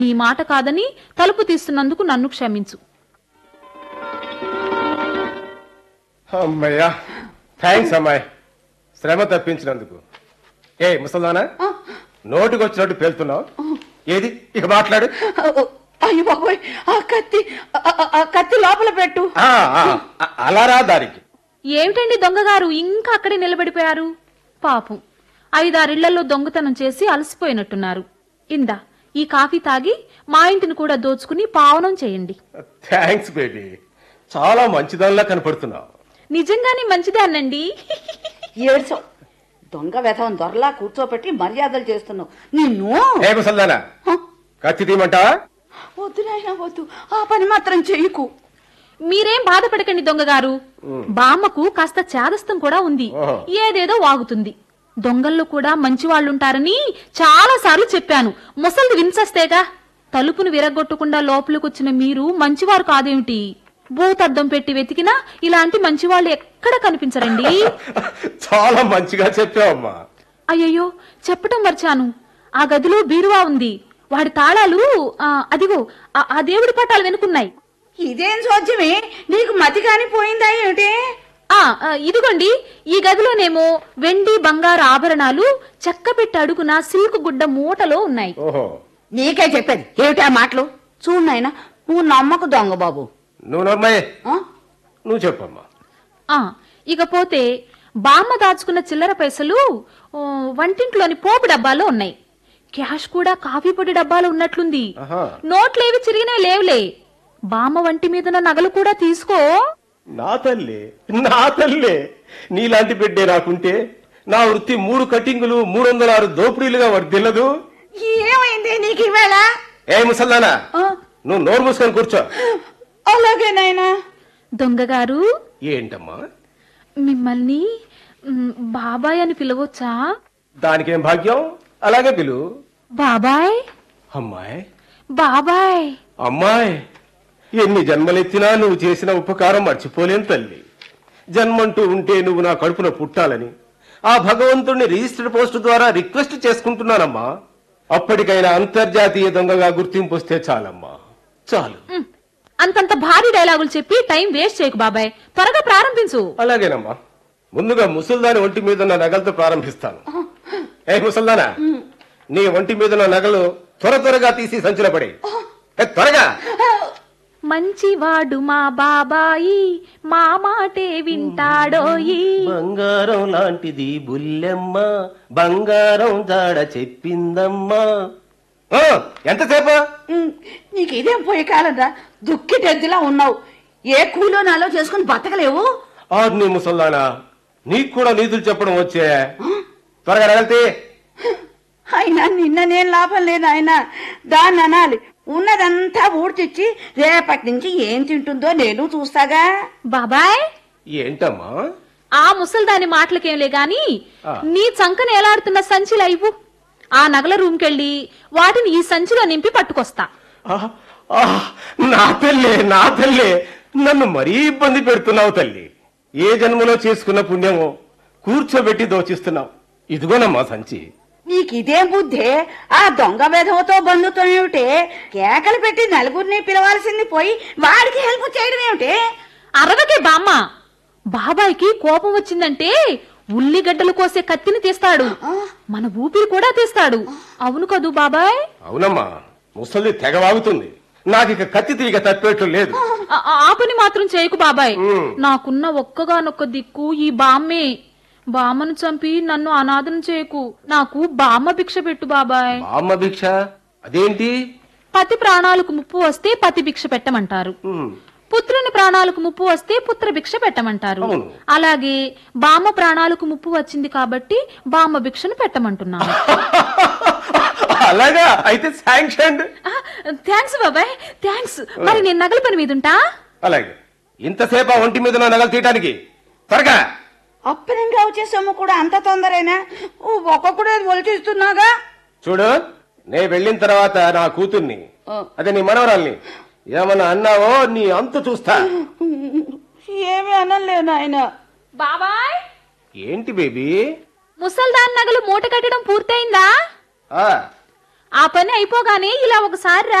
నీ మాట కాదని తలుపు తీస్తున్నందుకు నన్ను క్షమించు అమ్మయ్యా థ్యాంక్స్ అమ్మాయి శ్రమ తప్పించినందుకు ఏ ముసల్దానా నోటికి వచ్చినట్టు పేలుతున్నావు ఏది ఇక మాట్లాడు అయ్యో బాబోయ్ ఆ కత్తి ఆ- ఆ- ఆ కత్తి లోపల పెట్టు ఆ, ఆ, ఆ, అలారా దారికి ఏమిటండి దొంగగారు ఇంకా అక్కడే నిలబడిపోయారు పాపం ఐదారిళ్లలో దొంగతనం చేసి అలసిపోయినట్టున్నారు ఇందా ఈ కాఫీ తాగి మా ఇంటిని కూడా దోచుకుని పావనం చేయండి థ్యాంక్స్ బేబీ చాలా మంచిదానిలా కనపడుతున్నావు నిజంగానే మంచిదే అన్నండి ఏడ్చో దొంగ వ్యధం దొరలా కూర్చోపెట్టి మర్యాదలు చేస్తున్నావు నిన్ను ఏ ముసల్దానా హ? కత్తి తీయమంటావా వద్దు నాయనా వద్దు ఆ పని మాత్రం చెయ్యకు మీరేం బాధపడకండి దొంగగారు బామ్మకు కాస్త చేదస్తం కూడా ఉంది ఓహో. ఏదేదో వాగుతుంది దొంగల్లో కూడా మంచి వాళ్ళుంటారని చాలా సార్లు చెప్పాను ముసలిది విన్సస్తేగా తలుపును విరగొట్టకుండా లోపలికొచ్చిన మీరు మంచివారు కాదేమిటి భూతద్దం పెట్టి వెతికినా ఇలాంటి మంచివాళ్ళు ఎక్కడ కనిపించరండి చాలా మంచిగా చెప్పావమ్మా అయ్యయ్యో చెప్పటం మర్చాను ఆ గదిలో బీరువా ఉంది వాడి తాళాలు ఆ, అదిగో ఆ- ఆ దేవుడి పటాలు వెనుకున్నాయి ఇదేం సోద్యమే నీకు మతి కాని పోయిందా ఏమిటి ఆ ఆ, ఇదిగోండి ఈ గదిలోనేమో వెండి బంగారు ఆభరణాలు చెక్కపెట్టి అడుగున సిల్క్ గుడ్డ మూటలో ఉన్నాయి ఓహో నీకే చెప్పేది ఏమిటి ఆ మాటలు చూడు నాయనా నువ్వు నమ్మకు దొంగ బాబు నువ్వు నమ్మయ్యే ఆ? నువ్వు చెప్పమ్మా ఆ ఇకపోతే బామ్మ దాచుకున్న చిల్లర పైసలు ఓ, వంటింట్లోని పోపు డబ్బాలో ఉన్నాయి క్యాష్ కూడా కాఫీ పొడి డబ్బాలో ఉన్నట్లుంది ఆహా. నోట్లేవి చిరిగినా లేవులే బామ్మ వంటి మీద నగలు కూడా తీసుకో నా తల్లి నా తల్లి నీలాంటి బిడ్డే నాకుంటే నా వృత్తి మూడు కటింగులు మూడు వందల ఆరు దోపిడీలుగా వర్దిల్లదు ఏమైంది నీకు ఈవేళ ఏ ముసల్దానా ఆ? నువ్వు నోరు మూసుకొని కూర్చో అలాగే నాయనా దొంగగారు ఏంటమ్మా మిమ్మల్ని మ్, బాబాయ్ అని పిలవచ్చా దానికేం భాగ్యం అలాగే పిలు బాబాయ్ అమ్మాయి బాబాయ్ అమ్మాయి ఎన్ని జన్మలెత్తినా నువ్వు చేసిన ఉపకారం మర్చిపోలేను తల్లి జన్మంటూ ఉంటే నువ్వు నా కడుపున పుట్టాలని ఆ భగవంతుణ్ణి రిజిస్టర్డ్ పోస్ట్ ద్వారా రిక్వెస్ట్ చేసుకుంటున్నానమ్మా అప్పటికైనా అంతర్జాతీయ దొంగగా గుర్తింపు వస్తే చాలమ్మా చాలు మ్, అంతంత భారీ డైలాగులు చెప్పి టైం వేస్ట్ చేయకు బాబాయ్ త్వరగా ప్రారంభించు అలాగేనమ్మా ముందుగా ముసల్దాని ఒంటి మీద ఉన్న నగలతో ప్రారంభిస్తాను ఏ ముసల్దానా నీ ఒంటి మీద ఉన్న నగలు త్వర త్వరగా తీసి సంచులో పడే త్వరగా మంచివాడు మా బాబాయి మా మాటే వింటాడోయి బంగారం లాంటిది బుల్లెమ్మ బంగారం జాడ చెప్పిందమ్మా ఆ, ఎంతసేపు ఉమ్, నీకు ఇదేం పోయే కాలంరా దుక్కిటెద్దులా ఉన్నావు ఏ కూలో నాలో చేసుకుని బతకలేవు ఆర్ని ముసల్దానా నీకు కూడా నీతులు చెప్పడం వచ్చే త్వరగా నగలితే అయినా నిన్న నేను లాభం లేదు ఆయన దాన్ని అనాలి ఉన్నదంతా ఊడ్చిచ్చి రేపటి నుంచి ఏం తింటుందో నేను చూస్తాగా బాబాయ్ ఏంటమ్మా ఆ ముసల్దాని మాటలకేంలే గాని ఆ. నీ చంకన ఎలాడుతున్న సంచిలా ఇవ్వు ఆ నగల రూమ్కెళ్ళి వాటిని ఈ సంచిలో నింపి పట్టుకొస్తా ఆ, ఆ, నా తల్లే నా తల్లే నన్ను మరీ ఇబ్బంది పెడుతున్నావు తల్లి ఏ జన్మలో చేసుకున్న పుణ్యమో కూర్చోబెట్టి దోచిస్తున్నావు ఇదిగోనమ్మా సంచి నీకు ఇదేం బుద్ధే ఆ దొంగ వెధవతో బంధుత్వం ఏమిటే కేకలు పెట్టి నలుగురిని పిలవాల్సింది పోయి వాడికి హెల్ప్ చేయడం ఏమిటే అరవకే బామ్మ బాబాయ్కి కోపం వచ్చిందంటే ఉల్లిగడ్డలు కోసే కత్తిని తీస్తాడు మన ఊపిరి కూడా తీస్తాడు అవును కదూ బాబాయ్ అవునమ్మా ముసలి తెగవాగుతుంది నాకిక కత్తి తీగ తప్పేట్లు లేదు ఆ- ఆ పని మాత్రం చేయకు బాబాయ్ ఉమ్. నాకున్న ఒక్కగానొక్క దిక్కు ఈ బామ్మే బామ్మను చంపి నన్ను అనాథం చేయకు నాకు బామ్మ భిక్ష పెట్టు బాబాయ్ బామ్మ భిక్ష అదేంటి పతి ప్రాణాలకు ముప్పు వస్తే పతి భిక్ష పెట్టమంటారు ఉమ్, పుత్రుని ప్రాణాలకు ముప్పు వస్తే పుత్ర భిక్ష పెట్టమంటారు అవును. అలాగే బామ్మ ప్రాణాలకు ముప్పు వచ్చింది కాబట్టి బామ్మ భిక్షను పెట్టమంటున్నాను అలాగా అయితే శాంక్షన్ థ్యాంక్స్ బాబాయ్ థ్యాంక్స్ మరి నేను నగల పని మీద ఉంటా అలాగే ఇంతసేపు ఆ ఒంటి మీద నా నగలు తీయటానికి త్వరగా అప్పనంగా వచ్చే సొమ్ము కూడా అంత తొందరేనా ఓ ఒక్కొక్కడే ఒలిచిస్తున్నాగా చూడు నే వెళ్ళిన తర్వాత నా కూతుర్ని అదే నీ మనవరాల్ని ఏమన్నా అన్నావో నీ అంతు చూస్తా ఏమీ అనలేదు ఆయన బాబాయ్ ఏంటి బేబీ ముసల్దాన్ నగలు మూట కట్టడం పూర్తయిందా ఆ ఆ పని అయిపోగానే ఇలా ఒకసారి రా